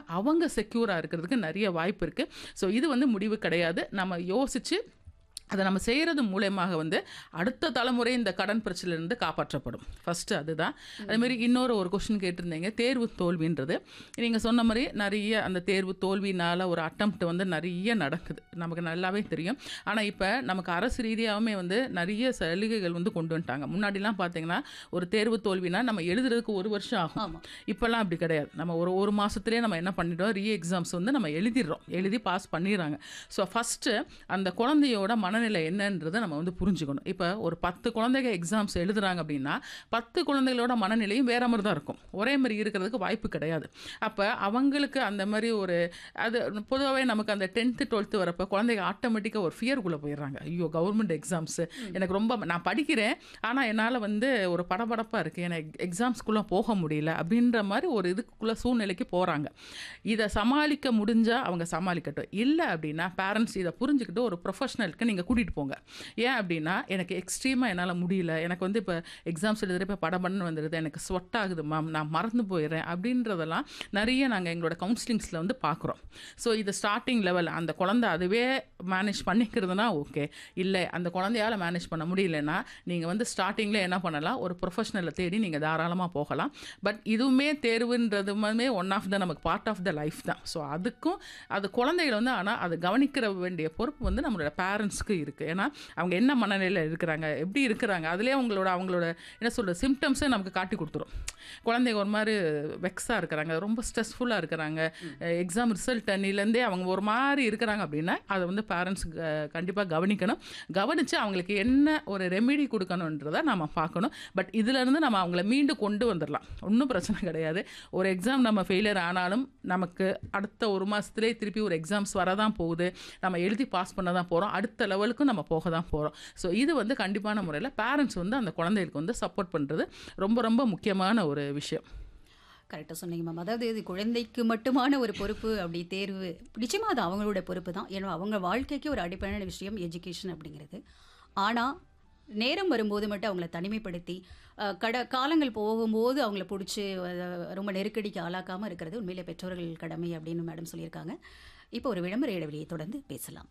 அவங்க செக்யூராக இருக்கிறதுக்கு நிறைய வாய்ப்பு இருக்குது ஸோ இது வந்து முடிவு கிடையாது நம்ம யோசித்து அதை நம்ம செய்கிறது மூலயமாக வந்து அடுத்த தலைமுறை இந்த கடன் பிரச்சனையிலேருந்து காப்பாற்றப்படும் ஃபஸ்ட்டு அதுதான் அதேமாரி இன்னொரு ஒரு கொஷின் கேட்டிருந்தீங்க தேர்வு தோல்வின்றது நீங்கள் சொன்ன மாதிரி நிறைய அந்த தேர்வு தோல்வினால் ஒரு அட்டம்ப்ட் வந்து நிறைய நடக்குது நமக்கு நல்லாவே தெரியும் ஆனால் இப்போ நமக்கு அரசு ரீதியாகவுமே வந்து நிறைய சலுகைகள் வந்து கொண்டு வந்துட்டாங்க முன்னாடிலாம் பார்த்தீங்கன்னா ஒரு தேர்வு தோல்வினா நம்ம எழுதுறதுக்கு ஒரு வருஷம் ஆகும் ஆமா. இப்போல்லாம் அப்படி கிடையாது நம்ம ஒரு ஒரு மாதத்துலேயே நம்ம என்ன பண்ணிட்டோம் ரீ எக்ஸாம்ஸ் வந்து நம்ம எழுதிடுறோம் எழுதி பாஸ் பண்ணிடுறாங்க ஸோ ஃபஸ்ட்டு அந்த குழந்தையோட மனநிலை என்னன்றதை நம்ம வந்து புரிஞ்சுக்கணும் இப்போ ஒரு பத்து குழந்தைங்க எக்ஸாம்ஸ் எழுதுறாங்க அப்படின்னா பத்து குழந்தைகளோட மனநிலையும் வேற மாதிரி தான் இருக்கும் ஒரே மாதிரி இருக்கிறதுக்கு வாய்ப்பு கிடையாது அப்போ அவங்களுக்கு அந்த மாதிரி ஒரு அது பொதுவாகவே நமக்கு அந்த டென்த்து டுவெல்த்து வரப்போ குழந்தைங்க ஆட்டோமேட்டிக்காக ஒரு ஃபியருக்குள்ளே போயிடுறாங்க ஐயோ கவர்மெண்ட் எக்ஸாம்ஸு எனக்கு ரொம்ப நான் படிக்கிறேன் ஆனால் என்னால் வந்து ஒரு படபடப்பாக இருக்குது எனக்கு எக்ஸாம்ஸ்குள்ளே போக முடியல அப்படின்ற மாதிரி ஒரு இதுக்குள்ளே சூழ்நிலைக்கு போகிறாங்க இதை சமாளிக்க முடிஞ்சால் அவங்க சமாளிக்கட்டும் இல்லை அப்படின்னா பேரண்ட்ஸ் இதை புரிஞ்சுக்கிட்டு ஒரு ப்ரொஃபஷனலுக்கு நீங்கள் கூட்டிகிட்டு போங்க ஏன் அப்படின்னா எனக்கு எக்ஸ்ட்ரீமாக என்னால் முடியல எனக்கு வந்து இப்போ எக்ஸாம்ஸ் எழுதுகிற இப்போ படபடன்னு வந்துடுது எனக்கு ஸ்வெட் ஆகுது மேம் நான் மறந்து போயிடுறேன் அப்படின்றதெல்லாம் நிறைய நாங்கள் எங்களோட கவுன்சிலிங்ஸில் வந்து பார்க்குறோம் ஸோ இது ஸ்டார்டிங் லெவல் அந்த குழந்தை அதுவே மேனேஜ் பண்ணிக்கிறதுனா ஓகே இல்லை அந்த குழந்தையால் மேனேஜ் பண்ண முடியலன்னா நீங்கள் வந்து ஸ்டார்டிங்கில் என்ன பண்ணலாம் ஒரு ப்ரொஃபஷனலை தேடி நீங்கள் தாராளமாக போகலாம் பட் இதுவுமே தேர்வுன்றதுமே ஒன் ஆஃப் த நமக்கு பார்ட் ஆஃப் த லைஃப் தான் ஸோ அதுக்கும் அது குழந்தைகள் வந்து ஆனால் அது கவனிக்கிற வேண்டிய பொறுப்பு வந்து நம்மளோட பேரண்ட்ஸ்க்கு இருக்குது ஏன்னா அவங்க என்ன மனநிலையில் இருக்கிறாங்க எப்படி இருக்கிறாங்க அதுலேயே அவங்களோட அவங்களோட என்ன சொல்கிறது சிம்டம்ஸை நமக்கு காட்டி கொடுத்துரும் குழந்தைங்க ஒரு மாதிரி வெக்ஸாக இருக்கிறாங்க ரொம்ப ஸ்ட்ரெஸ்ஃபுல்லாக இருக்கிறாங்க எக்ஸாம் ரிசல்ட் அன்னிலேருந்தே அவங்க ஒரு மாதிரி இருக்கிறாங்க அப்படின்னா அதை வந்து பேரண்ட்ஸ் கண்டிப்பாக கவனிக்கணும் கவனித்து அவங்களுக்கு என்ன ஒரு ரெமெடி கொடுக்கணுன்றதை நம்ம பார்க்கணும் பட் இதிலேருந்து நம்ம அவங்கள மீண்டு கொண்டு வந்துடலாம் ஒன்றும் பிரச்சனை கிடையாது ஒரு எக்ஸாம் நம்ம ஃபெயிலியர் ஆனாலும் நமக்கு அடுத்த ஒரு மாதத்துலேயே திருப்பி ஒரு எக்ஸாம்ஸ் வரதான் போகுது நம்ம எழுதி பாஸ் பண்ண தான் போகிறோம் அடுத்த லெவலுக்கும் நம்ம போக தான் போகிறோம் ஸோ இது வந்து கண்டிப்பான முறையில் பேரண்ட்ஸ் வந்து அந்த குழந்தைகளுக்கு வந்து சப்போர்ட் பண்ணுறது ரொம்ப ரொம்ப முக்கியமான ஒரு விஷயம் கரெக்டாக சொன்னீங்க மேம் அதாவது இது குழந்தைக்கு மட்டுமான ஒரு பொறுப்பு அப்படி தேர்வு நிச்சயமாக அது அவங்களோட பொறுப்பு தான் ஏன்னா அவங்க வாழ்க்கைக்கு ஒரு அடிப்படையான விஷயம் எஜுகேஷன் அப்படிங்கிறது ஆனால் நேரம் வரும்போது மட்டும் அவங்கள தனிமைப்படுத்தி அஹ், கட காலங்கள் போகும்போது அவங்கள பிடிச்சி ரொம்ப நெருக்கடிக்கு ஆளாக்காமல் இருக்கிறது உண்மையிலே பெற்றோர்கள் கடமை அப்படின்னு மேடம் சொல்லியிருக்காங்க இப்போ ஒரு விளம்பர இடைவெளியை தொடர்ந்து பேசலாம்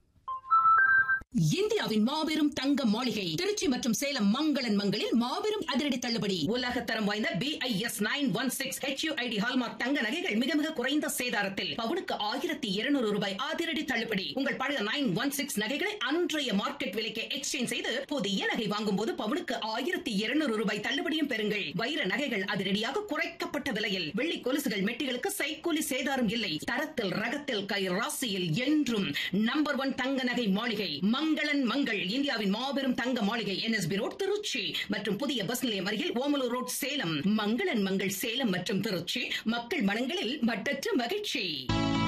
இந்தியாவின் மாபெரும் தங்க மாளிகை திருச்சி மற்றும் சேலம் மங்களன் மங்களில் மாபெரும் அதிரடி தள்ளுபடி உலக தரம் வாய்ந்த B I S nine one six HUID hallmark தங்க நகைகள் மிக மிக குறைந்த சேதாரத்தில் பவுனுக்கு ஆயிரத்தி இருநூறு ரூபாய் அதிரடி தள்ளுபடி உங்கள் பழைய நைன் ஒன் சிக்ஸ் நகைகளை அன்றைய மார்க்கெட் விலைக்கு எக்ஸ்சேஞ்ச் செய்து புதிய நகை வாங்கும் போது பவுனுக்கு ஆயிரத்தி இருநூறு ரூபாய் தள்ளுபடியும் பெறுங்கள் வைர நகைகள் அதிரடியாக குறைக்கப்பட்ட விலையில் வெள்ளி கொலுசுகள் மெட்டிகளுக்கு சைக்கூலி சேதாரம் இல்லை தரத்தில் ரகத்தில் கை ராசியில் என்றும் நம்பர் ஒன் தங்க நகை மாளிகை மங்களன் மங்கள் இந்தியாவின் மாபெரும் தங்க மாளிகை என்எஸ்பி ரோட் திருச்சி மற்றும் புதிய பஸ் நிலையம் அருகில் ஓமலூர் ரோட் சேலம் மங்களன் மங்கள் சேலம் மற்றும் திருச்சி மக்கள் மனங்களில் மட்டற்ற மகிழ்ச்சி